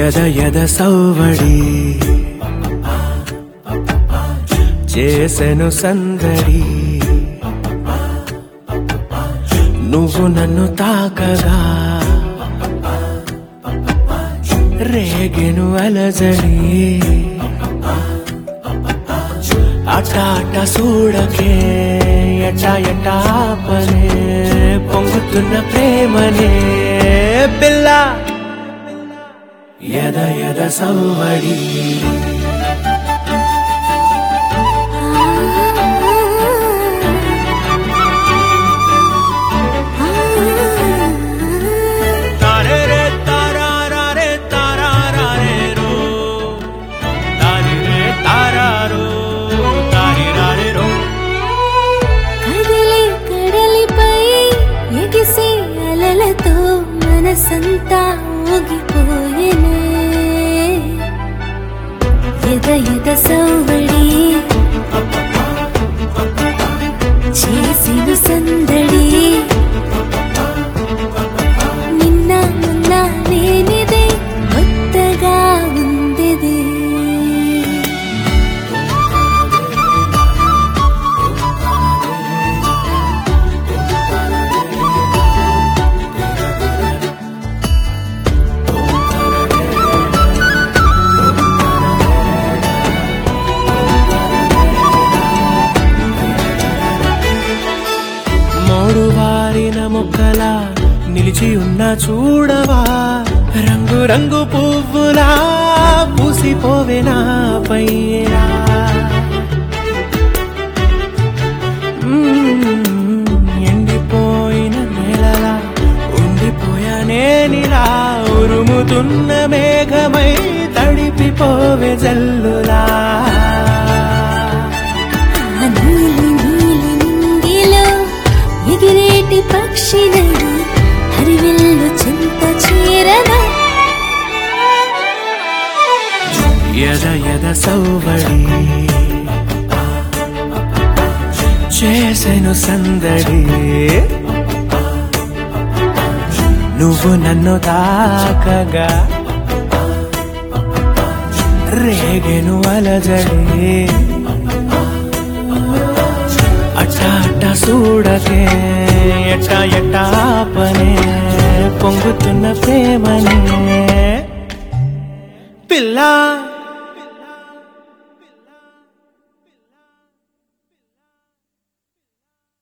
ఎద ఎద సౌవడి చేసెను సందడి నువ్వు నన్ను తాకగా రేగెను అలజడి అట అట చూడకే ఎట ఎట ఆపనే పొంగుతున్న ప్రేమనే పిల్ల ఎద ఎద సవ్వడి తారేరే తారారే తారారే రో తారిరే తారారో తారిరారే రో కదలి కడలిపై ఎగిసే అలలతో మనసంతా ఊగిపోయేనే ఎద ఎద సౌవడి చేసిన సందడి నిన్న మొన్న లేనిదే కొత్తగా ఉందిది మోడు వారిన మొక్కలా నిలిచి ఉన్న చూడవా రంగు రంగు పువ్వులా పూసిపోవెనా పైరా ఎండిపోయిన నేలలా ఉండిపోయా నేనిలా ఉరుముతున్న మేఘమై తడిపిపోవే జల్లులా ఆ నీలి నీలి నింగిలో ఎగిరేటి పక్షినై హరివిల్లు చింత చీరన ఎద ఎద సౌవడి చేసెను సందడి నువ్వు నన్ను తాకగా రేగెను అలజడి అట్ట అట్ట చూడకే ఎట్ట ఎట్ట ఆపనే పొంగుతున్న ప్రేమనే పిల్ల